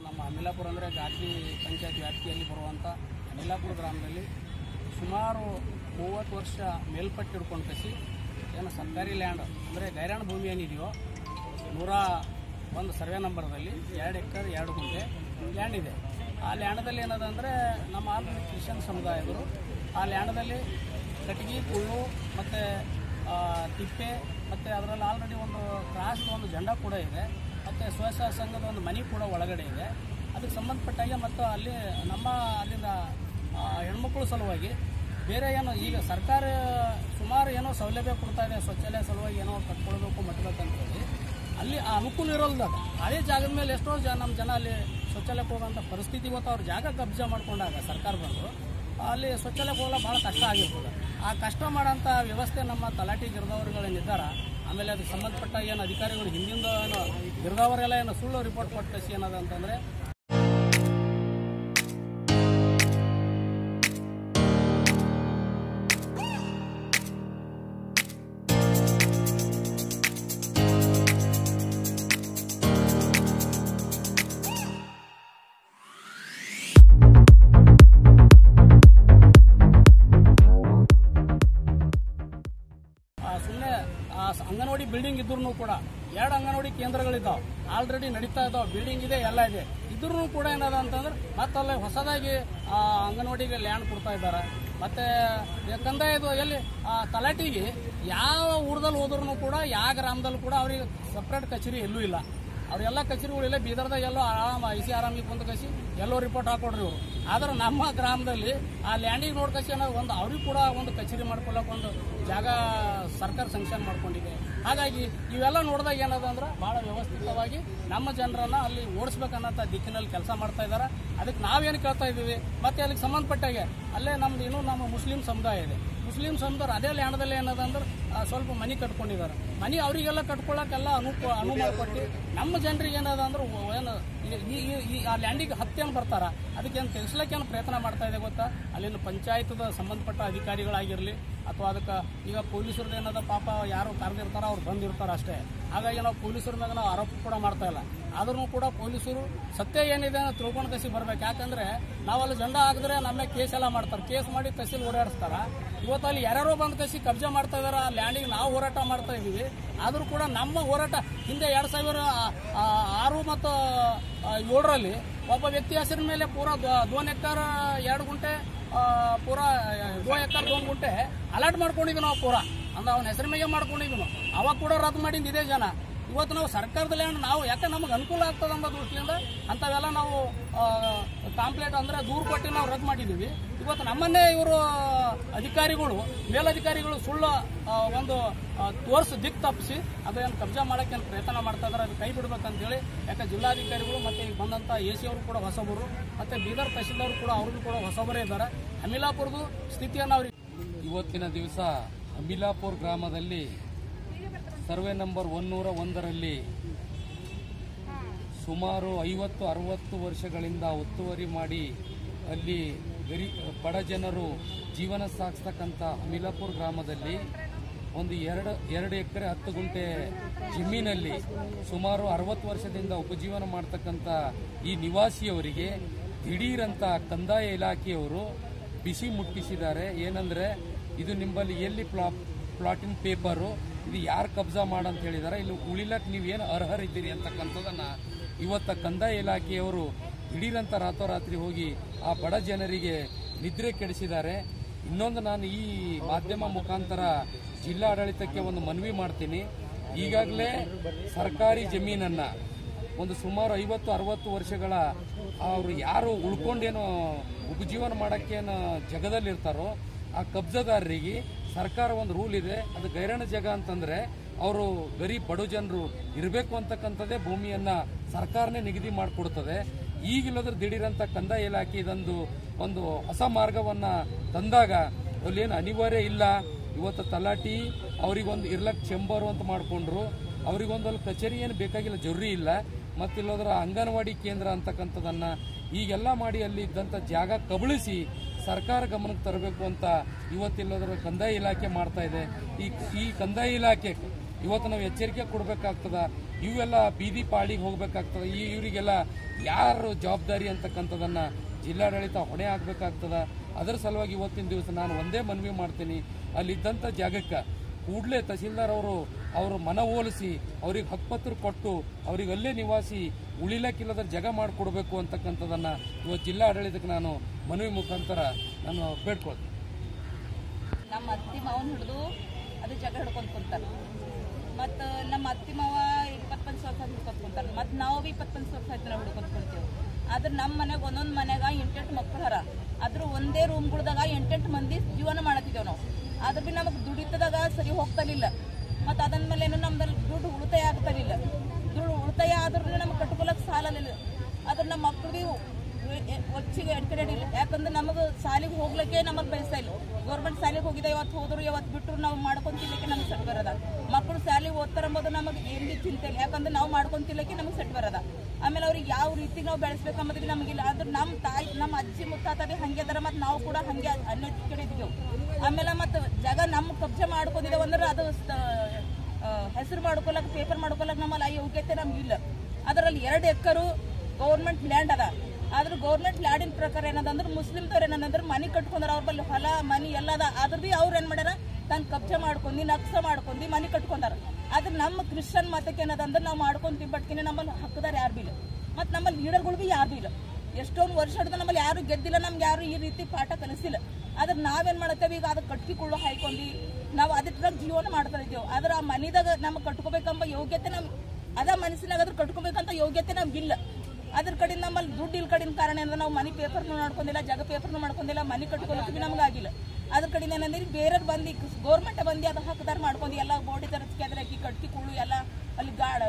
ನಮ್ಮ ಅಮಿಲಾಪುರ ಅಂದರೆ ಗಾತ್ರಿ ಪಂಚಾಯತ್ ವ್ಯಾಪ್ತಿಯಲ್ಲಿ ಬರುವಂಥ ಅಮಿಲಾಪುರ ಗ್ರಾಮದಲ್ಲಿ ಸುಮಾರು ಮೂವತ್ತು ವರ್ಷ ಮೇಲ್ಪಟ್ಟು ಹಿಡ್ಕೊಂಡು ಕಸಿ ಏನು ಸರ್ಕಾರಿ ಲ್ಯಾಂಡ್ ಅಂದರೆ ಗೈರಾಣ ಭೂಮಿ ಏನಿದೆಯೋ ನೂರ ಒಂದು ಸರ್ವೆ ನಂಬರ್ದಲ್ಲಿ ಎರಡು ಎಕರ್ ಎರಡು ಗುಂಟೆ ಲ್ಯಾಂಡ್ ಇದೆ ಆ ಲ್ಯಾಂಡದಲ್ಲಿ ಏನದ ಅಂದರೆ ನಮ್ಮ ಆಲ್ರೆಡಿ ಕ್ರಿಶ್ಚಿಯನ್ ಸಮುದಾಯದವರು ಆ ಲ್ಯಾಂಡದಲ್ಲಿ ಕಟ್ಟಿಗೆ ಕುಳ್ಳು ಮತ್ತು ತಿಪ್ಪೆ ಮತ್ತು ಅದರಲ್ಲಿ ಆಲ್ರೆಡಿ ಒಂದು ಕ್ರಾಸ್ ಒಂದು ಜೆಂಡಾ ಕೂಡ ಇದೆ ಮತ್ತು ಸ್ವಸಹಾಯ ಸಂಘದ ಒಂದು ಮನೆ ಕೂಡ ಒಳಗಡೆ ಇದೆ ಅದಕ್ಕೆ ಸಂಬಂಧಪಟ್ಟಾಗೆ ಮತ್ತು ಅಲ್ಲಿ ನಮ್ಮ ಅಲ್ಲಿಂದ ಆ, ಹೆಣ್ಮಕ್ಳ ಸಲುವಾಗಿ ಬೇರೆ ಏನೋ ಈಗ ಸರ್ಕಾರ ಸುಮಾರು ಏನೋ ಸೌಲಭ್ಯ ಕೊಡ್ತಾ ಇದೆ ಶೌಚಾಲಯ ಸಲುವಾಗಿ ಏನೋ ಕಟ್ಕೊಳ್ಬೇಕು ಮಟ್ಟಬೇಕಂತ ಹೇಳಿ ಅಲ್ಲಿ ಆ ಅನುಕೂಲ ಇರೋಲ್ಲ ಅದೇ ಜಾಗದ ಮೇಲೆ ಎಷ್ಟೋ ಜನ ನಮ್ಮ ಜನ ಅಲ್ಲಿ ಶೌಚಾಲಯಕ್ಕೆ ಹೋಗೋಂಥ ಪರಿಸ್ಥಿತಿ ಇವತ್ತು ಅವ್ರ ಜಾಗ ಕಬ್ಜಾ ಮಾಡ್ಕೊಂಡಾಗ ಸರ್ಕಾರ ಬಂದು ಅಲ್ಲಿ ಶೌಚಾಲಯಕ್ಕೆ ಹೋಗಲ್ಲ ಭಾಳ ಕಷ್ಟ ಆಗಿರ್ತದೆ ಆ ಕಷ್ಟ ಮಾಡೋಂಥ ವ್ಯವಸ್ಥೆ ನಮ್ಮ ತಲಾಟಿ ಗಿರ್ದವರುಗಳೇನಿದ್ದಾರ ಆಮೇಲೆ ಅದಕ್ಕೆ ಸಂಬಂಧಪಟ್ಟ ಏನು ಅಧಿಕಾರಿಗಳು ಹಿಂದಿಂದ ಏನು ಗಿರ್ದವರೆಲ್ಲ ಏನು ಸುಳ್ಳು ರಿಪೋರ್ಟ್ ಕೊಟ್ಟು ಕಸಿ ಏನದ ಅಂತಂದರೆ ಸುಮ್ಮನೆ ಅಂಗನವಾಡಿ ಬಿಲ್ಡಿಂಗ್ ಇದ್ರೂ ಕೂಡ ಎರಡು ಅಂಗನವಾಡಿ ಕೇಂದ್ರಗಳಿದ್ದಾವೆ ಆಲ್ರೆಡಿ ನಡೀತಾ ಇದ್ದಾವೆ ಬಿಲ್ಡಿಂಗ್ ಇದೆ ಎಲ್ಲ ಇದೆ ಇದ್ರೂ ಕೂಡ ಏನದ ಅಂತಂದ್ರೆ ಮತ್ತಲ್ಲಿ ಹೊಸದಾಗಿ ಆ, ಅಂಗನವಾಡಿಗೆ ಲ್ಯಾಂಡ್ ಕೊಡ್ತಾ ಇದ್ದಾರೆ ಮತ್ತೆ ಯಾಕಂದ್ರೆ ಇದು ಎಲ್ಲಿ ಆ, ತಲಾಟಿಗೆ ಯಾವ ಊರದಲ್ಲಿ ಹೋದ್ರೂ ಕೂಡ ಯಾವ ಗ್ರಾಮದಲ್ಲೂ ಕೂಡ ಅವ್ರಿಗೆ ಸಪ್ರೇಟ್ ಕಚೇರಿ ಎಲ್ಲೂ ಇಲ್ಲ ಅವ್ರೆಲ್ಲ ಕಚೇರಿಗಳಿಲ್ಲ ಬೀದರ್ದಾಗ ಎಲ್ಲೋ ಆರಾಮ ಐ ಸಿ ಆರಾಮಿಗೆ ಕುಂತ ಕಸಿ ಎಲ್ಲೋ ರಿಪೋರ್ಟ್ ಹಾಕೊಡ್ರಿ ಇವರು ಆದ್ರೆ ನಮ್ಮ ಗ್ರಾಮದಲ್ಲಿ ಆ ಲ್ಯಾಂಡಿಗೆ ನೋಡ್ ಕಸಿ ಅನ್ನೋದು ಒಂದು ಅವ್ರಿಗೆ ಕೂಡ ಒಂದು ಕಚೇರಿ ಮಾಡ್ಕೊಳಕ್ ಒಂದು ಜಾಗ ಸರ್ಕಾರ ಸಂಕ್ಷೇಮ ಮಾಡ್ಕೊಂಡಿದೆ ಹಾಗಾಗಿ ಇವೆಲ್ಲ ನೋಡಿದಾಗ ಏನದ ಅಂದ್ರೆ ಬಹಳ ವ್ಯವಸ್ಥಿತವಾಗಿ ನಮ್ಮ ಜನರನ್ನ ಅಲ್ಲಿ ಓಡಿಸ್ಬೇಕನ್ನೋ ದಿಕ್ಕಿನಲ್ಲಿ ಕೆಲಸ ಮಾಡ್ತಾ ಇದ್ದಾರೆ ಅದಕ್ಕೆ ನಾವೇನು ಕೇಳ್ತಾ ಇದ್ದೀವಿ ಮತ್ತೆ ಅದಕ್ಕೆ ಸಂಬಂಧಪಟ್ಟಾಗೆ ಅಲ್ಲೇ ನಮ್ದು ಇನ್ನೂ ನಮ್ಮ ಮುಸ್ಲಿಂ ಸಮುದಾಯ ಇದೆ ಮುಸ್ಲಿಂ ಸಮುದಾಯ ಅದೇ ಲ್ಯಾಂಡದಲ್ಲಿ ಏನದ ಅಂದ್ರೆ ಆ, ಸ್ವಲ್ಪ ಮನೆ ಕಟ್ಕೊಂಡಿದ್ದಾರೆ ಮನೆ ಅವರಿಗೆಲ್ಲ ಕಟ್ಕೊಳ್ಳೋಕೆಲ್ಲ ಅನು ಅನು ಮಾಡಿಕೊಟ್ಟು ನಮ್ಮ ಜನರಿಗೆ ಏನದ ಅಂದ್ರೆ ಒ- ಏನು ಈ- ಈ ಈ- ಈ ಆ ಲ್ಯಾಂಡಿಗೆ ಹತ್ತೇನು ಬರ್ತಾರ ಅದಕ್ಕೇನು ತಿಳಿಸ್ಲಿಕ್ಕೆ ಏನು ಪ್ರಯತ್ನ ಮಾಡ್ತಾ ಇದೆ ಗೊತ್ತಾ ಅಲ್ಲಿನ ಪಂಚಾಯತ್ದ ಸಂಬಂಧಪಟ್ಟ ಅಧಿಕಾರಿಗಳಾಗಿರಲಿ ಅಥವಾ ಅದಕ್ಕೆ ಈಗ ಪೊಲೀಸರದ್ದು ಏನದ ಪಾಪ ಯಾರು ಕರೆದಿರ್ತಾರ ಅವ್ರು ಬಂದಿರ್ತಾರ ಅಷ್ಟೇ ಹಾಗಾಗಿ ನಾವು ಪೊಲೀಸರ ಮ್ಯಾಗ ನಾವು ಆರೋಪ ಕೂಡ ಮಾಡ್ತಾ ಇಲ್ಲ ಆದ್ರೂ ಕೂಡ ಪೊಲೀಸರು ಸತ್ಯ ಏನಿದೆ ಅಂತ ತಿಳ್ಕೊಂಡು ಕಸಿ ಬರ್ಬೇಕು ಯಾಕಂದ್ರೆ ನಾವಲ್ಲಿ ಜಂಡ ಹಾಕಿದ್ರೆ ನಮ್ಮ ಕೇಸ್ ಎಲ್ಲ ಮಾಡ್ತಾರೆ ಕೇಸ್ ಮಾಡಿ ತಹಸೀಲ್ ಓಡಾಡಿಸ್ತಾರ ಇವತ್ತು ಅಲ್ಲಿ ಯಾರ್ಯಾರೋ ಬಂದ್ ಕಸಿ ಕಬ್ಜಾ ಮಾಡ್ತಾ ಇದಾರೆ ಆ ಲ್ಯಾಂಡಿಗೆ ನಾವು ಹೋರಾಟ ಮಾಡ್ತಾ ಇದೀವಿ ಆದ್ರೂ ಕೂಡ ನಮ್ಮ ಹೋರಾಟ ಹಿಂದೆ ಎರಡ್ ಸಾವಿರ ಆ, ಆರು ಮತ್ತು ಆ, ಏಳರಲ್ಲಿ ಒಬ್ಬ ವ್ಯಕ್ತಿ ಹೆಸರಿನ ಮೇಲೆ ಪೂರಾ ದ- ದೋನ್ ಎಕರ್ ಎರಡು ಗುಂಟೆ ಆ, ಪೂರಾ ದೋ ಎಕರ್ ದೋನ್ ಗುಂಟೆ ಅಲರ್ಟ್ ಮಾಡ್ಕೊಂಡಿದ್ವಿ ನಾವು ಪೂರಾ ಅಂದ್ರೆ ಅವನ ಹೆಸರು ಮೇಲೆ ಮಾಡ್ಕೊಂಡಿದ್ವಿ ನಾವು ಅವಾಗ ಕೂಡ ರದ್ದು ಮಾಡಿದ್ದು ಇದೇ ಜನ ಇವತ್ತು ನಾವು ಸರ್ಕಾರದ ಲ್ಯಾಂಡ್ ನಾವು ಯಾಕೆ ನಮಗೆ ಅನುಕೂಲ ಆಗ್ತದೆ ಅನ್ನೋ ದೃಷ್ಟಿಯಿಂದ ಅಂಥವೆಲ್ಲ ನಾವು ಕಾಂಪ್ಲೇಂಟ್ ಅಂದ್ರೆ ದೂರು ಕೊಟ್ಟು ನಾವು ರದ್ದು ಮಾಡಿದ್ದೀವಿ ಇವತ್ತು ನಮ್ಮನ್ನೇ ಇವರು ಅಧಿಕಾರಿಗಳು ಮೇಲಧಿಕಾರಿಗಳು ಸುಳ್ಳು ಆ, ಒಂದು ತೋರಿಸಿ ದಿಕ್ ತಪ್ಪಿಸಿ ಅದೇನು ಕಬ್ಜಾ ಮಾಡಕ್ಕೆ ಏನ್ ಪ್ರಯತ್ನ ಮಾಡ್ತಾ ಇದಾರೆ ಅದು ಕೈ ಬಿಡ್ಬೇಕಂತೇಳಿ ಯಾಕೆ ಜಿಲ್ಲಾಧಿಕಾರಿಗಳು ಮತ್ತೆ ಈಗ ಬಂದಂಥ ಎ ಸಿ ಅವರು ಕೂಡ ಹೊಸಬರು ಮತ್ತೆ ಬೀದರ್ ತಹಸೀಲ್ದಾರ್ ಕೂಡ ಅವ್ರಿಗೂ ಕೂಡ ಹೊಸಬರೇ ಇದ್ದಾರೆ ಅಮಿಲಾಪುರದು ಸ್ಥಿತಿಯನ್ನು ಅವ್ರಿಗೆ ಇವತ್ತಿನ ದಿವಸ ಅಂಬಿಲಾಪುರ್ ಗ್ರಾಮದಲ್ಲಿ ಸರ್ವೆ ನಂಬರ್ ಒನ್ನೂರ ಒಂದರಲ್ಲಿ ಸುಮಾರು ಐವತ್ತು ಅರವತ್ತು ವರ್ಷಗಳಿಂದ ಒತ್ತುವರಿ ಮಾಡಿ ಅಲ್ಲಿ ಗರಿ ಬಡ ಜನರು ಜೀವನ ಸಾಗಿಸ್ತಕ್ಕಂಥ ಅಮಿಲಾಪುರ್ ಗ್ರಾಮದಲ್ಲಿ ಒಂದು ಎರಡು ಎರಡು ಎಕರೆ ಹತ್ತು ಗುಂಟೆ ಜಮೀನಲ್ಲಿ ಸುಮಾರು ಅರವತ್ತು ವರ್ಷದಿಂದ ಉಪಜೀವನ ಮಾಡ್ತಕ್ಕಂಥ ಈ ನಿವಾಸಿಯವರಿಗೆ ದಿಢೀರಂತ ಕಂದಾಯ ಇಲಾಖೆಯವರು ಬಿಸಿ ಮುಟ್ಟಿಸಿದ್ದಾರೆ ಏನಂದ್ರೆ ಇದು ನಿಮ್ಮಲ್ಲಿ ಎಲ್ಲಿ ಪ್ಲಾ ಪ್ಲಾಟಿನ್ ಪೇಪರು ಇದು ಯಾರು ಕಬ್ಜಾ ಮಾಡಂತ ಹೇಳಿದಾರೆ ಇಲ್ಲಿ ಉಳಿಲಕ್ಕೆ ನೀವೇನು ಅರ್ಹರಿದ್ದೀರಿ ಅಂತಕ್ಕಂಥದ್ದನ್ನ ಇವತ್ತ ಕಂದಾಯ ಇಲಾಖೆಯವರು ದಿಢೀರಂತ ರಾತ್ರೋರಾತ್ರಿ ಹೋಗಿ ಆ ಬಡ ಜನರಿಗೆ ನಿದ್ರೆ ಕೆಡಿಸಿದ್ದಾರೆ ಇನ್ನೊಂದು ನಾನು ಈ ಮಾಧ್ಯಮ ಮುಖಾಂತರ ಜಿಲ್ಲಾಡಳಿತಕ್ಕೆ ಒಂದು ಮನವಿ ಮಾಡ್ತೀನಿ ಈಗಾಗಲೇ ಸರ್ಕಾರಿ ಜಮೀನನ್ನ ಒಂದು ಸುಮಾರು ಐವತ್ತು ಅರವತ್ತು ವರ್ಷಗಳ ಅವರು ಯಾರು ಉಳ್ಕೊಂಡೇನೋ ಉಪಜೀವನ ಮಾಡೋಕ್ಕೇನು ಜಗದಲ್ಲಿರ್ತಾರೋ ಆ ಕಬ್ಜದಾರರಿಗೆ ಸರ್ಕಾರ ಒಂದು ರೂಲ್ ಇದೆ ಅದು ಗೈರಾಣ ಜಾಗ ಅಂತಂದ್ರೆ ಅವರು ಗರೀಬ್ ಬಡ ಜನರು ಇರಬೇಕು ಅಂತಕ್ಕಂಥದ್ದೇ ಭೂಮಿಯನ್ನ ಸರ್ಕಾರನೇ ನಿಗದಿ ಮಾಡಿಕೊಡ್ತದೆ ಈಗಿಲ್ಲದ್ರ ದಿಢೀರಂತ ಕಂದಾಯ ಇಲಾಖೆ ಇದೊಂದು ಒಂದು ಹೊಸ ಮಾರ್ಗವನ್ನ ತಂದಾಗ ಅಲ್ಲೇನು ಅನಿವಾರ್ಯ ಇಲ್ಲ ಇವತ್ತು ತಲಾಟಿ ಅವರಿಗೊಂದು ಇರ್ಲಕ್ ಚೆಂಬರು ಅಂತ ಮಾಡಿಕೊಂಡ್ರು ಅವರಿಗೊಂದು ಅಲ್ಲಿ ಕಚೇರಿ ಏನು ಬೇಕಾಗಿಲ್ಲ ಜರುರಿ ಇಲ್ಲ ಮತ್ತಿಲ್ಲೋದ್ರ ಅಂಗನವಾಡಿ ಕೇಂದ್ರ ಅಂತಕ್ಕಂಥದ್ದನ್ನ ಈಗೆಲ್ಲ ಮಾಡಿ ಅಲ್ಲಿ ಇದ್ದಂಥ ಜಾಗ ಕಬಳಿಸಿ ಸರ್ಕಾರ ಗಮನಕ್ಕೆ ತರಬೇಕು ಅಂತ ಇವತ್ತಿಲ್ಲೋದ್ರ ಕಂದಾಯ ಇಲಾಖೆ ಮಾಡ್ತಾ ಇದೆ ಈ ಈ ಕಂದಾಯ ಇಲಾಖೆ ಇವತ್ತು ನಾವು ಎಚ್ಚರಿಕೆ ಕೊಡಬೇಕಾಗ್ತದ ಇವೆಲ್ಲ ಬೀದಿ ಪಾಳಿಗೆ ಹೋಗ್ಬೇಕಾಗ್ತದೆ ಈ ಇವರಿಗೆಲ್ಲ ಯಾರು ಜವಾಬ್ದಾರಿ ಅಂತಕ್ಕಂಥದನ್ನ ಜಿಲ್ಲಾಡಳಿತ ಹೊಣೆ ಆಗ್ಬೇಕಾಗ್ತದ ಅದರ ಸಲುವಾಗಿ ಇವತ್ತಿನ ದಿವಸ ನಾನು ಒಂದೇ ಮನವಿ ಮಾಡ್ತೀನಿ ಅಲ್ಲಿದ್ದಂಥ ಜಾಗಕ್ಕೆ ಕೂಡಲೇ ತಹಸೀಲ್ದಾರ್ ಅವರು ಅವರು ಮನವೊಲಿಸಿ ಅವ್ರಿಗೆ ಹಕ್ಪತ್ರ ಕೊಟ್ಟು ಅವ್ರಿಗೆ ಅಲ್ಲೇ ನಿವಾಸಿ ಉಳಿಲಕ್ಕಿಲ್ಲದ ಜಾಗ ಮಾಡಿಕೊಡ್ಬೇಕು ಅಂತಕ್ಕಂಥದನ್ನ ಇವತ್ತು ಜಿಲ್ಲಾಡಳಿತಕ್ಕೆ ನಾನು ಮನವಿ ಮುಖಾಂತರ ನಾನು ಬೇಡ್ಕೊಳ್ತೀನಿ ನಮ್ಮ ಅತ್ತಿ ಮಾವನ್ ಹಿಡಿದು ಅದು ಜಗ ಹಿಡ್ಕೊಂಡ್ ಕುಂತಾರ ಮತ್ತು ನಮ್ಮ ಅತ್ತಿ ಮಾವ ಇಪ್ಪತ್ತೊಂದು ಸಾವಿರ ಹಿಡ್ಕೊಂಡ್ ಕುಂತಾರ ಮತ್ತು ನಾವು ಭೀ ಇಪ್ಪತ್ತೊಂದು ಸಾವಿರ ಆಯ್ತು ನಾವು ಹಿಡ್ಕೊಂಡ್ ಕುಂತೀವಿ ಆದ್ರೆ ನಮ್ಮ ಮನೆಗೆ ಒಂದೊಂದು ಮನೆಗ ಎಂಟೆಂಟು ಮಕ್ಕಳು ಹರ ಅದ್ರ ಒಂದೇ ರೂಮ್ಗಳ್ದಾಗ ಎಂಟೆಂಟು ಮಂದಿ ಜೀವನ ಮಾಡತ್ತಿದ್ದೇವೆ ನಾವು ಆದ್ರೆ ಭೀ ನಮಗೆ ದುಡಿತದಾಗ ಸರಿ ಹೋಗ್ತಲಿಲ್ಲ ಮತ್ತು ಅದಾದ್ಮೇಲೆ ಏನು ನಮ್ದಲ್ಲಿ ದುಡ್ಡು ಉಳಿತಾಯ ಆಗ್ತಲಿಲ್ಲ ದುಡ್ಡು ಉಳಿತಾಯ ಆದ್ರೂ ನಮ್ಗೆ ಕಟ್ಕೊಳಕ್ ಸಾಲಲಿಲ್ಲ ಆದ್ರೆ ನಮ್ಮ ಮಕ್ಕಳು ಭೀ ಒಚ್ಚಿಗೆ ಎಡ್ಕಡೆಡಿಲ್ಲ ಯಾಕಂದ್ರೆ ನಮಗೆ ಸಾಲಿಗೆ ಹೋಗ್ಲಿಕ್ಕೆ ನಮಗೆ ಪೈಸಾ ಇಲ್ಲ ಗೌರ್ಮೆಂಟ್ ಶಾಲೆಗೆ ಹೋಗಿದೆ ಇವತ್ತು ಹೋದ್ರು ಇವತ್ತು ಬಿಟ್ಟರು ನಾವು ಮಾಡ್ಕೊಂತಿಲ್ಲಕ್ಕೆ ನಮ್ಗೆ ಸೆಟ್ ಬರೋದ ಮಕ್ಕಳು ಶಾಲೆಗೆ ಓದ್ತಾರ ಅಂಬೋದು ನಮಗೆ ಏನು ಭೀ ಚಿಂತೆ ಇಲ್ಲ ಯಾಕಂದ್ರೆ ನಾವು ಮಾಡ್ಕೊಂತಿಲ್ಲಕ್ಕೆ ನಮಗೆ ಸೆಟ್ ಬರೋದ ಆಮೇಲೆ ಅವ್ರಿಗೆ ಯಾವ ರೀತಿ ನಾವು ಬೆಳೆಸ್ಬೇಕಂಬುದು ನಮಗಿಲ್ಲ ಆದ್ರೆ ನಮ್ಮ ತಾಯಿ ನಮ್ಮ ಅಜ್ಜಿ ಮುತ್ತಾತ ಭೀ ಹಂಗೆ ಅದಾರ ಮತ್ತು ನಾವು ಕೂಡ ಹಂಗೆ ಅನ್ನ ಕಡೆ ಇದ್ದೀವಿ ಆಮೇಲೆ ಮತ್ತು ಜಾಗ ನಮ್ಮ ಕಬ್ಜೆ ಮಾಡ್ಕೊಂಡಿದ್ದೇವೆ ಅಂದ್ರೆ ಅದು ಹೆಸರು ಮಾಡ್ಕೊಳಕ್ ಪೇಪರ್ ಮಾಡ್ಕೊಳಕ್ ನಮ್ಮಲ್ಲಿ ಆ ಯೋಗ್ಯತೆ ನಮ್ಗಿಲ್ಲ ಅದರಲ್ಲಿ ಎರಡು ಎಕರು ಗೌರ್ಮೆಂಟ್ ಲ್ಯಾಂಡ್ ಅದ ಆದ್ರೆ ಗೌರ್ಮೆಂಟ್ ಲ್ಯಾಂಡಿನ ಪ್ರಕಾರ ಏನದಂದ್ರೆ ಮುಸ್ಲಿಮ್ದವ್ರು ಏನಂದ್ರೆ ಮನೆ ಕಟ್ಕೊಂಡ್ರ ಅವ್ರ ಬಲ್ಲಿ ಹೊಲ ಮನಿ ಎಲ್ಲ ಅದ ಆದ್ರೆ ಭೀ ಅವ್ರು ಏನ್ ಮಾಡ್ಯಾರ ತನ್ನ ಕಬ್ಜೆ ಮಾಡ್ಕೊಂಡಿ ನಕ್ಸ ಮಾಡ್ಕೊಂಡಿ ಮನೆ ಕಟ್ಕೊಂಡಾರ ಆದ್ರೆ ನಮ್ಮ ಕ್ರಿಶ್ಚಿಯನ್ ಮತಕ್ಕೆ ಏನದಂದ್ರೆ ನಾವು ಮಾಡ್ಕೊಂತೀವಿ ಬಟ್ಕಿನ ನಮ್ಮಲ್ಲಿ ಹಕ್ಕದಾರ ಯಾರು ಬಿ ಇಲ್ಲ ಮತ್ತು ನಮ್ಮಲ್ಲಿ ಲೀಡರ್ಗಳು ಭೀ ಯಾರು ಬಿ ಇಲ್ಲ ಎಷ್ಟೊಂದು ವರ್ಷ ಹಿಡಿದು ನಮ್ಮಲ್ಲಿ ಯಾರು ಗೆದ್ದಿಲ್ಲ ನಮ್ಗೆ ಯಾರು ಈ ರೀತಿ ಪಾಠ ಕಲಿಸಿಲ್ಲ ಆದ್ರೆ ನಾವೇನ್ ಮಾಡತ್ತೇವೆ ಈಗ ಅದು ಕಟ್ಟಿ ಕುಳ್ಳು ಹಾಯ್ಕೊಂಡು ನಾವು ಅದ್ರ ಜೀವನ ಮಾಡ್ತಾ ಇದ್ದೇವೆ ಆದ್ರೆ ಆ ಮನಿದಾಗ ನಮ್ಗೆ ಕಟ್ಕೋಬೇಕೆಂಬ ಯೋಗ್ಯತೆ ನಮ್ ಅದ ಮನಸ್ಸಿನಾಗ ಅದ್ರ ಕಟ್ಕೋಬೇಕಂತ ಯೋಗ್ಯತೆ ನಮ್ಗಿಲ್ಲ ಅದ್ರ ಕಡೆಯಿಂದ ನಮ್ಮಲ್ಲಿ ದುಡ್ಡು ಇಲ್ ಕಡಿನ ಕಾರಣ ಅಂದ್ರೆ ನಾವು ಮನಿ ಪೇಪರ್ನು ಮಾಡ್ಕೊಂಡಿಲ್ಲ ಜಾಗ ಪೇಪರ್ನು ಮಾಡ್ಕೊಂಡಿಲ್ಲ ಮನಿ ಕಟ್ಕೊಳ್ಳೋಕೆ ಭೀ ನಮ್ಗೆ ಆಗಿಲ್ಲ ಅದ್ರ ಕಡೆಯಿಂದ ಏನಂದ್ರೆ ಬೇರೆಯವ್ರು ಬಂದು ಗೌರ್ಮೆಂಟ್ ಬಂದು ಅದು ಹಕ್ಕದಾರ ಮಾಡ್ಕೊಂಡು ಎಲ್ಲ ಬೋಡಿ ತರಸ್ಕೆ ಅದ್ರ ಹಾಕಿ ಕಟ್ಟಿ ಕುಳ್ಳು ಎಲ್ಲ ಅಲ್ಲಿ ಗಾಡ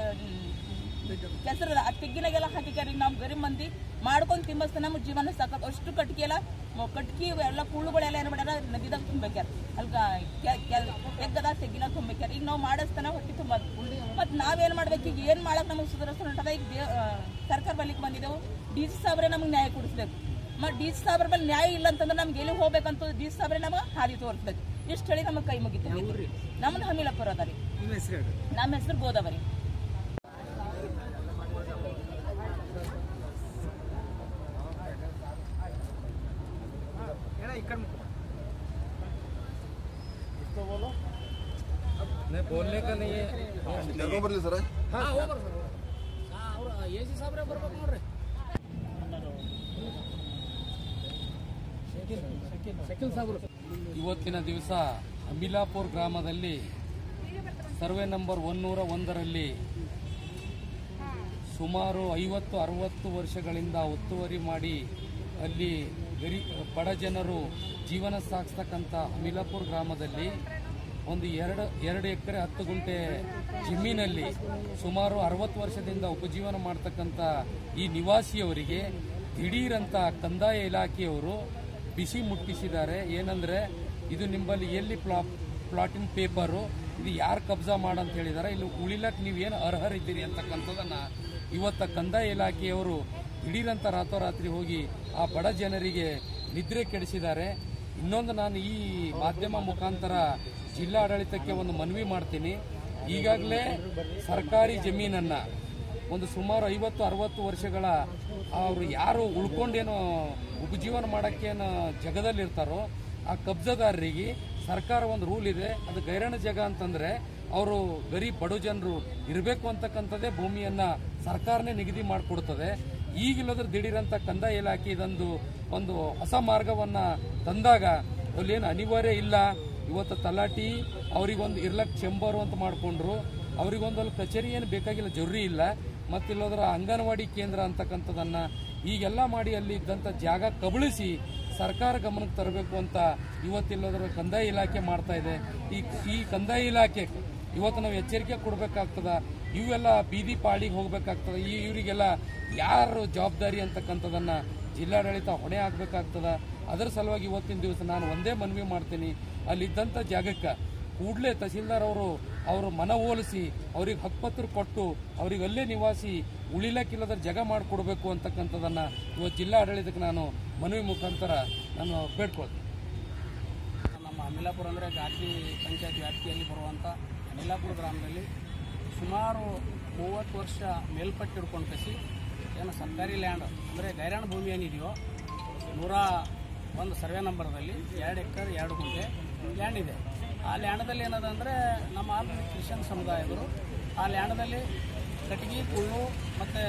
ಕೆಸರು ಆ ತೆಗ್ಗಿನಾಗೆಲ್ಲ ಹಾಕಿಕ್ಯಾರ ನಾವು ಗರಿ ಮಂದಿ ಮಾಡ್ಕೊಂಡು ತಿಮ್ಮಸ್ತ ನಮ್ಮ ಜೀವನ ಸಾಕ ಅಷ್ಟು ಕಟ್ಗೆ ಎಲ್ಲ ಮ- ಕಟ್ಗಿ ಎಲ್ಲ ಕುಳ್ಳುಗಳೆಲ್ಲ ಏನು ಮಾಡ್ಯಾರ ನದಿದಾಗ ತುಂಬೇಕ್ಯಾರ ಅಲ್ಲಿ ತೆಗ್ಗದ ತೆಗ್ಗಿನ ತುಂಬೇಕ್ಯಾರ ಈಗ ನಾವು ಮಾಡಿಸ್ತಾನ ಹೊಟ್ಟಿ ತುಂಬ ಮತ್ತು ನಾವೇನು ಮಾಡ್ಬೇಕು ಈಗ ಏನು ಮಾಡಕ್ಕೆ ನಮಗೆ ಸುಧಾರಿಸೋಣ ಈಗ ದೇ ಆ, ಸರ್ಕಾರ ಬಲಿಗೆ ಬಂದಿದ್ದೆವು ಡಿ ಸಿ ಸಾಬ್ರೆ ನಮಗೆ ನ್ಯಾಯ ಕೊಡಿಸ್ಬೇಕು ಮತ್ತು ಡಿ ಸಿ ಸಾಬ್ರ ಬಲ್ಲಿ ನ್ಯಾಯ ಇಲ್ಲ ಅಂತಂದ್ರೆ ನಮ್ಗೆ ಎಲ್ಲಿ ಹೋಗ್ಬೇಕಂತ ಡಿ ಸಿ ಸಾಬ್ರೆ ನಮಗೆ ಹಾದಿ ತೋರಿಸ್ಬೇಕು ಇಷ್ಟು ಹೇಳಿ ನಮಗೆ ಕೈ ಮುಗಿತೀವಿ ನಮ್ದು ಹಮಿಲಪುರ ಅದ ರೀ ನಮ್ಮ ಹೆಸರು ಗೋದಾವರಿ बोलने का नहीं है ಬರ್ಲಿ ಸರ್ ಅವ್ರು ಎ ಸಿ ಸಾಬ್ರೆ ಬರ್ಬೇಕು ನೋಡ್ರಿ ಶಕೀಲ್ ಸಾಬ್ರು ಇವತ್ತಿನ ದಿವಸ ಅಮಿಲಾಪುರ್ ಗ್ರಾಮದಲ್ಲಿ ಸರ್ವೆ ನಂಬರ್ ಒನ್ನೂರ ಒಂದರಲ್ಲಿ ಸುಮಾರು ಐವತ್ತು ಅರವತ್ತು ವರ್ಷಗಳಿಂದ ಒತ್ತುವರಿ ಮಾಡಿ ಅಲ್ಲಿ ಗರಿ ಬಡ ಜನರು ಜೀವನ ಸಾಗಿಸ್ತಕ್ಕಂಥ ಅಮಿಲಾಪುರ್ ಗ್ರಾಮದಲ್ಲಿ ಒಂದು ಎರಡು ಎರಡು ಎಕರೆ ಹತ್ತು ಗುಂಟೆ ಜಮೀನಲ್ಲಿ ಸುಮಾರು ಅರವತ್ತು ವರ್ಷದಿಂದ ಉಪಜೀವನ ಮಾಡ್ತಕ್ಕಂಥ ಈ ನಿವಾಸಿಯವರಿಗೆ ದಿಢೀರಂತ ಕಂದಾಯ ಇಲಾಖೆಯವರು ಬಿಸಿ ಮುಟ್ಟಿಸಿದ್ದಾರೆ ಏನಂದ್ರೆ ಇದು ನಿಮ್ಮಲ್ಲಿ ಎಲ್ಲಿ ಪ್ಲಾ ಪ್ಲಾಟಿನ ಪೇಪರು ಇದು ಯಾರು ಕಬ್ಜಾ ಮಾಡಂತ ಹೇಳಿದಾರೆ ಇಲ್ಲಿ ಉಳಿಲಕ್ಕೆ ನೀವು ಏನು ಅರ್ಹರಿದ್ದೀರಿ ಅಂತಕ್ಕಂಥದ್ದನ್ನ ಇವತ್ತ ಕಂದಾಯ ಇಲಾಖೆಯವರು ದಿಢೀರಂತ ರಾತ್ರೋರಾತ್ರಿ ಹೋಗಿ ಆ ಬಡ ಜನರಿಗೆ ನಿದ್ರೆ ಕೆಡಿಸಿದ್ದಾರೆ ಇನ್ನೊಂದು ನಾನು ಈ ಮಾಧ್ಯಮ ಮುಖಾಂತರ ಜಿಲ್ಲಾಡಳಿತಕ್ಕೆ ಒಂದು ಮನವಿ ಮಾಡ್ತೀನಿ ಈಗಾಗಲೇ ಸರ್ಕಾರಿ ಜಮೀನನ್ನ ಒಂದು ಸುಮಾರು ಐವತ್ತು ಅರವತ್ತು ವರ್ಷಗಳ ಅವರು ಯಾರು ಉಳ್ಕೊಂಡೇನು ಉಪಜೀವನ ಮಾಡೋಕ್ಕೇನು ಜಗದಲ್ಲಿರ್ತಾರೋ ಆ ಕಬ್ಜದಾರರಿಗೆ ಸರ್ಕಾರ ಒಂದು ರೂಲ್ ಇದೆ ಅದು ಗೈರಣ ಜಾಗ ಅಂತಂದ್ರೆ ಅವರು ಗರೀಬ್ ಬಡ ಜನರು ಇರಬೇಕು ಅಂತಕ್ಕಂಥದ್ದೇ ಭೂಮಿಯನ್ನ ಸರ್ಕಾರನೇ ನಿಗದಿ ಮಾಡಿಕೊಡ್ತದೆ ಈಗಿಲ್ಲದ್ರ ದಿಢೀರಂತ ಕಂದಾಯ ಇಲಾಖೆ ಇದೊಂದು ಒಂದು ಹೊಸ ಮಾರ್ಗವನ್ನ ತಂದಾಗ ಅಲ್ಲೇನು ಅನಿವಾರ್ಯ ಇಲ್ಲ ಇವತ್ತು ತಲಾಟಿ ಅವರಿಗೊಂದು ಇರ್ಲಕ್ ಚೆಂಬರು ಅಂತ ಮಾಡಿಕೊಂಡ್ರು ಅವರಿಗೊಂದು ಅಲ್ಲಿ ಕಚೇರಿ ಏನು ಬೇಕಾಗಿಲ್ಲ ಜರುರಿ ಇಲ್ಲ ಮತ್ತಿಲ್ಲೋದ್ರ ಅಂಗನವಾಡಿ ಕೇಂದ್ರ ಅಂತಕ್ಕಂಥದ್ದನ್ನ ಈಗೆಲ್ಲ ಮಾಡಿ ಅಲ್ಲಿ ಇದ್ದಂಥ ಜಾಗ ಕಬಳಿಸಿ ಸರ್ಕಾರ ಗಮನಕ್ಕೆ ತರಬೇಕು ಅಂತ ಇವತ್ತಿಲ್ಲೋದ್ರ ಕಂದಾಯ ಇಲಾಖೆ ಮಾಡ್ತಾ ಇದೆ ಈ ಈ ಕಂದಾಯ ಇಲಾಖೆ ಇವತ್ತು ನಾವು ಎಚ್ಚರಿಕೆ ಕೊಡಬೇಕಾಗ್ತದ ಇವೆಲ್ಲ ಬೀದಿ ಪಾಳಿಗೆ ಹೋಗ್ಬೇಕಾಗ್ತದ ಈ ಇವರಿಗೆಲ್ಲ ಯಾರು ಜವಾಬ್ದಾರಿ ಅಂತಕ್ಕಂಥದನ್ನ ಜಿಲ್ಲಾಡಳಿತ ಹೊಣೆ ಆಗ್ಬೇಕಾಗ್ತದ ಅದರ ಸಲುವಾಗಿ ಇವತ್ತಿನ ದಿವಸ ನಾನು ಒಂದೇ ಮನವಿ ಮಾಡ್ತೀನಿ ಅಲ್ಲಿದ್ದಂಥ ಜಾಗಕ್ಕೆ ಕೂಡಲೇ ತಹಸೀಲ್ದಾರ್ ಅವರು ಅವರು ಮನವೊಲಿಸಿ ಅವ್ರಿಗೆ ಹಕ್ಪತ್ರ ಕೊಟ್ಟು ಅವ್ರಿಗೆ ಅಲ್ಲೇ ನಿವಾಸಿ ಉಳಿಲಕ್ಕಿಲ್ಲದ ಜಾಗ ಮಾಡಿಕೊಡ್ಬೇಕು ಅಂತಕ್ಕಂಥದ್ದನ್ನ ಇವತ್ತು ಜಿಲ್ಲಾಡಳಿತಕ್ಕೆ ನಾನು ಮನವಿ ಮುಖಾಂತರ ನಾನು ಬೇಡ್ಕೊಳ್ತೀನಿ ನಮ್ಮ ಅಮಿಲಾಪುರ ಅಂದರೆ ಗಾತ್ರಿ ಪಂಚಾಯತ್ ವ್ಯಾಪ್ತಿಯಲ್ಲಿ ಬರುವಂಥ ಅಮಿಲಾಪುರ ಗ್ರಾಮದಲ್ಲಿ ಸುಮಾರು ಮೂವತ್ತು ವರ್ಷ ಮೇಲ್ಪಟ್ಟು ಹಿಡ್ಕೊಂಡು ಕಸಿ ಏನು ಸರ್ಕಾರಿ ಲ್ಯಾಂಡ್ ಅಂದರೆ ಗೈರಾಣ ಭೂಮಿ ಏನಿದೆಯೋ ನೂರ ಒಂದು ಸರ್ವೆ ನಂಬರ್ದಲ್ಲಿ ಎರಡು ಎಕರೆ ಎರಡು ಗುಂಟೆ ಲ್ಯಾಂಡ್ ಇದೆ ಆ ಲ್ಯಾಂಡದಲ್ಲಿ ಏನದ ಅಂದರೆ ನಮ್ಮ ಆಲ್ರೆಡಿ ಕ್ರಿಶ್ಚಿಯನ್ ಸಮುದಾಯದವರು ಆ ಲ್ಯಾಂಡದಲ್ಲಿ ಕಟ್ಟಿಗೆ ಕುಳ್ಳು ಮತ್ತು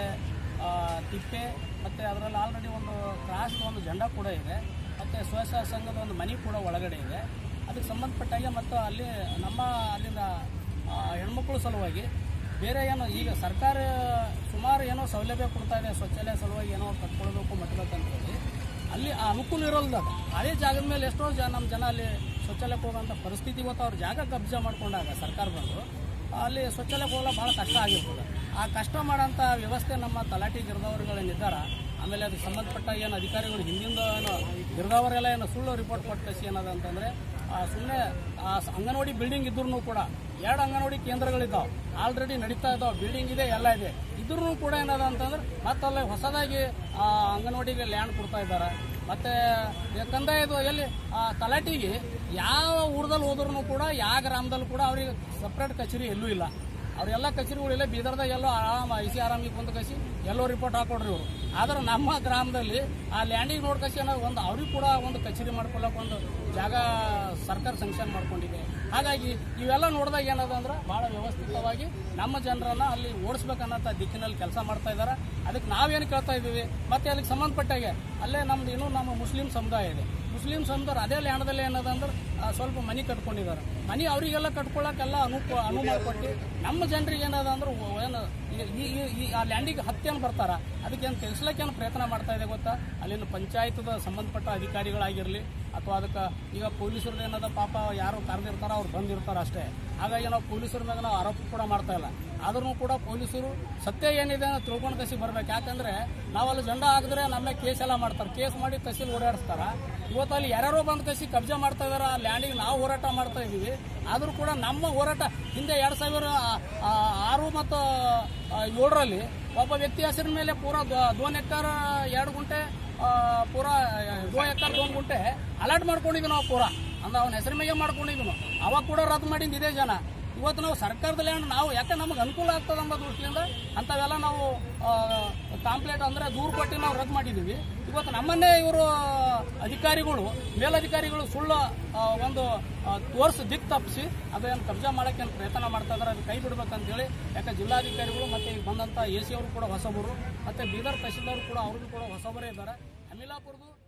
ತಿಪ್ಪೆ ಮತ್ತು ಅದರಲ್ಲಿ ಆಲ್ರೆಡಿ ಒಂದು ಕ್ರಾಸ್ ಒಂದು ಜೆಂಡಾ ಕೂಡ ಇದೆ ಮತ್ತು ಸ್ವಸಹಾಯ ಸಂಘದ ಒಂದು ಮನೆ ಕೂಡ ಒಳಗಡೆ ಇದೆ ಅದಕ್ಕೆ ಸಂಬಂಧಪಟ್ಟಾಗೆ ಮತ್ತು ಅಲ್ಲಿ ನಮ್ಮ ಅಲ್ಲಿಂದ ಆ, ಹೆಣ್ಮಕ್ಳ ಸಲುವಾಗಿ ಬೇರೆ ಏನೋ ಈಗ ಸರ್ಕಾರ ಸುಮಾರು ಏನೋ ಸೌಲಭ್ಯ ಕೊಡ್ತಾ ಇದೆ ಶೌಚಾಲಯ ಸಲುವಾಗಿ ಏನೋ ಕಟ್ಕೊಳ್ಬೇಕು ಮಟ್ಬೇಕಂತ ಹೇಳಿ ಅಲ್ಲಿ ಆ ಅನುಕೂಲ ಇರೋಲ್ಲ ಅದು ಅದೇ ಜಾಗದ ಮೇಲೆ ಎಷ್ಟೋ ಜನ ನಮ್ಮ ಜನ ಅಲ್ಲಿ ಶೌಚಾಲಯಕ್ಕೆ ಹೋಗೋಂಥ ಪರಿಸ್ಥಿತಿ ಇವತ್ತು ಅವ್ರ ಜಾಗ ಕಬ್ಜಾ ಮಾಡ್ಕೊಂಡಾಗ ಸರ್ಕಾರ ಬಂದು ಅಲ್ಲಿ ಶೌಚಾಲಯಕ್ಕೆ ಹೋಗಲ್ಲ ಭಾಳ ಕಷ್ಟ ಆಗಿರ್ತದೆ ಆ ಕಷ್ಟ ಮಾಡೋಂಥ ವ್ಯವಸ್ಥೆ ನಮ್ಮ ತಲಾಟಿ ಗಿರದವರುಗಳೇನಿದ್ದಾರ ಆಮೇಲೆ ಅದಕ್ಕೆ ಸಂಬಂಧಪಟ್ಟ ಏನು ಅಧಿಕಾರಿಗಳು ಹಿಂದಿಂದ ಏನು ಗಿರದವರೆಲ್ಲ ಏನು ಸುಳ್ಳು ರಿಪೋರ್ಟ್ ಕೊಟ್ಟು ಕಸಿ ಏನದ ಅಂತಂದರೆ ಸುಮ್ಮನೆ ಅಂಗನವಾಡಿ ಬಿಲ್ಡಿಂಗ್ ಇದ್ರೂ ಕೂಡ ಎರಡು ಅಂಗನವಾಡಿ ಕೇಂದ್ರಗಳಿದ್ದಾವೆ ಆಲ್ರೆಡಿ ನಡೀತಾ ಇದ್ದಾವೆ ಬಿಲ್ಡಿಂಗ್ ಇದೆ ಎಲ್ಲ ಇದೆ ಇದ್ರೂ ಕೂಡ ಏನದ ಅಂತಂದ್ರೆ ಮತ್ತಲ್ಲಿ ಹೊಸದಾಗಿ ಆ, ಅಂಗನವಾಡಿಗೆ ಲ್ಯಾಂಡ್ ಕೊಡ್ತಾ ಇದ್ದಾರೆ ಮತ್ತೆ ಈ ಕಂದಾಯದು ಎಲ್ಲಿ ಆ, ತಲಾಟಿಗೆ ಯಾವ ಊರದಲ್ಲಿ ಹೋದ್ರೂ ಕೂಡ ಯಾವ ಗ್ರಾಮದಲ್ಲಿ ಕೂಡ ಅವ್ರಿಗೆ ಸಪ್ರೇಟ್ ಕಚೇರಿ ಎಲ್ಲೂ ಇಲ್ಲ ಅವರೆಲ್ಲ ಕಚೇರಿಗಳಿಲ್ಲ ಬೀದರ್ದಾಗ ಎಲ್ಲೋ ಆರಾಮ ಐಸಿ ಆರಾಮಿಗೆ ಬಂದು ಕಸಿ ಎಲ್ಲೋ ರಿಪೋರ್ಟ್ ಹಾಕೊಡ್ರಿ ಇವರು ಆದ್ರೆ ನಮ್ಮ ಗ್ರಾಮದಲ್ಲಿ ಆ ಲ್ಯಾಂಡಿಗೆ ನೋಡ್ಕಸಿ ಅನ್ನೋದು ಒಂದು ಅವ್ರಿಗೆ ಕೂಡ ಒಂದು ಕಚೇರಿ ಮಾಡ್ಕೊಳ್ಳೋಕೆ ಒಂದು ಜಾಗ ಸರ್ಕಾರ ಸಂಕ್ಷನ್ ಮಾಡ್ಕೊಂಡಿದೆ ಹಾಗಾಗಿ ಇವೆಲ್ಲ ನೋಡಿದಾಗ ಏನದ ಅಂದ್ರೆ ಭಾಳ ವ್ಯವಸ್ಥಿತವಾಗಿ ನಮ್ಮ ಜನರನ್ನ ಅಲ್ಲಿ ಓಡಿಸ್ಬೇಕನ್ನೋ ದಿಕ್ಕಿನಲ್ಲಿ ಕೆಲಸ ಮಾಡ್ತಾ ಇದ್ದಾರೆ ಅದಕ್ಕೆ ನಾವೇನು ಕೇಳ್ತಾ ಇದ್ದೀವಿ ಮತ್ತೆ ಅದಕ್ಕೆ ಸಂಬಂಧಪಟ್ಟಾಗೆ ಅಲ್ಲೇ ನಮ್ದು ಇನ್ನೂ ನಮ್ಮ ಮುಸ್ಲಿಂ ಸಮುದಾಯ ಇದೆ ಮುಸ್ಲಿಂ ಸಮುದಾಯ ಅದೇ ಲ್ಯಾಂಡದಲ್ಲಿ ಏನದ ಅಂದ್ರೆ ಆ, ಸ್ವಲ್ಪ ಮನೆ ಕಟ್ಕೊಂಡಿದ್ದಾರೆ ಮನೆ ಅವರಿಗೆಲ್ಲ ಕಟ್ಕೊಳ್ಳೋಕೆಲ್ಲ ಅನು ಅನುವು ಮಾಡಿಕೊಟ್ಟು ನಮ್ಮ ಜನರಿಗೆ ಏನದ ಅಂದ್ರೆ ಓ- ಏನು ಈ- ಈ ಈ- ಈ ಆ ಲ್ಯಾಂಡಿಗೆ ಹತ್ತೇನು ಬರ್ತಾರ ಅದಕ್ಕೆ ಏನು ತಿಳಿಸ್ಲಿಕ್ಕೆ ಏನು ಪ್ರಯತ್ನ ಮಾಡ್ತಾ ಇದೆ ಗೊತ್ತಾ ಅಲ್ಲಿನ ಪಂಚಾಯತ್ದ ಸಂಬಂಧಪಟ್ಟ ಅಧಿಕಾರಿಗಳಾಗಿರಲಿ ಅಥವಾ ಅದಕ್ಕೆ ಈಗ ಪೊಲೀಸರದ್ದು ಏನದ ಪಾಪ ಯಾರು ಕರೆದಿರ್ತಾರ ಅವ್ರು ಬಂದಿರ್ತಾರ ಅಷ್ಟೇ ಹಾಗಾಗಿ ನಾವು ಪೊಲೀಸರ ಮೇಲೆ ನಾವು ಆರೋಪ ಕೂಡ ಮಾಡ್ತಾ ಇಲ್ಲ ಆದ್ರೂ ಕೂಡ ಪೊಲೀಸರು ಸತ್ಯ ಏನಿದೆ ಅಂತ ತಿಳ್ಕೊಂಡು ಕಸಿ ಬರ್ಬೇಕು ಯಾಕಂದ್ರೆ ನಾವಲ್ಲಿ ಜೆಂಡ ಹಾಕಿದ್ರೆ ನಮ್ಮ ಕೇಸ್ ಎಲ್ಲ ಮಾಡ್ತಾರೆ ಕೇಸ್ ಮಾಡಿ ತಹಸೀಲ್ ಓಡಾಡಿಸ್ತಾರ ಇವತ್ತು ಅಲ್ಲಿ ಯಾರ್ಯಾರೋ ಬಂದು ಕಸಿ ಕಬ್ಜಾ ಮಾಡ್ತಾ ಇದಾರೆ ಆ ಲ್ಯಾಂಡಿಗೆ ನಾವು ಹೋರಾಟ ಮಾಡ್ತಾ ಇದೀವಿ ಆದ್ರೂ ಕೂಡ ನಮ್ಮ ಹೋರಾಟ ಹಿಂದೆ ಎರಡ್ ಸಾವಿರ ಆ, ಆರು ಮತ್ತು ಆ, ಏಳರಲ್ಲಿ ಒಬ್ಬ ವ್ಯಕ್ತಿ ಹೆಸರಿನ ಮೇಲೆ ಪೂರಾ ದೊ- ದೋನ್ ಎಕರ್ ಎರಡು ಗುಂಟೆ ಆ, ಪೂರಾ ದೋ ಎಕರ್ ದೋನ್ ಗುಂಟೆ ಅಲಾಟ್ ಮಾಡ್ಕೊಂಡಿದ್ವಿ ನಾವು ಪೂರಾ ಅಂದ್ರೆ ಅವನ ಹೆಸರು ಮೇಲೆ ಮಾಡ್ಕೊಂಡಿದ್ವಿ ಅವಾಗ ಕೂಡ ರದ್ದು ಮಾಡಿದ್ದು ಇದೇ ಜನ ಇವತ್ತು ನಾವು ಸರ್ಕಾರದ ಲ್ಯಾಂಡ್ ನಾವು ಯಾಕೆ ನಮಗೆ ಅನುಕೂಲ ಆಗ್ತದೆ ಅನ್ನೋ ದೃಷ್ಟಿಯಿಂದ ಅಂಥವೆಲ್ಲ ನಾವು ಕಾಂಪ್ಲೇಟ್ ಅಂದ್ರೆ ದೂರು ಕೊಟ್ಟು ನಾವು ರದ್ದು ಮಾಡಿದ್ದೀವಿ ಇವತ್ತು ನಮ್ಮನ್ನೇ ಇವರು ಅಧಿಕಾರಿಗಳು ಮೇಲಧಿಕಾರಿಗಳು ಸುಳ್ಳು ಆ, ಒಂದು ತೋರಿಸಿ ದಿಕ್ ತಪ್ಪಿಸಿ ಅದೇನು ಕಬ್ಜಾ ಮಾಡಕ್ಕೆ ಏನ್ ಪ್ರಯತ್ನ ಮಾಡ್ತಾ ಇದ್ದಾರೆ ಅದು ಕೈ ಬಿಡ್ಬೇಕಂತೇಳಿ ಯಾಕೆ ಜಿಲ್ಲಾಧಿಕಾರಿಗಳು ಮತ್ತೆ ಈಗ ಬಂದಂಥ ಎ ಸಿ ಅವರು ಕೂಡ ಹೊಸಬರು ಮತ್ತೆ ಬೀದರ್ ತಹಸೀಲ್ದಾರ್ ಕೂಡ ಅವ್ರಿಗೂ ಕೂಡ ಹೊಸಬರೇ ಇದ್ದಾರೆ ಅಮಿಲಾಪುರದು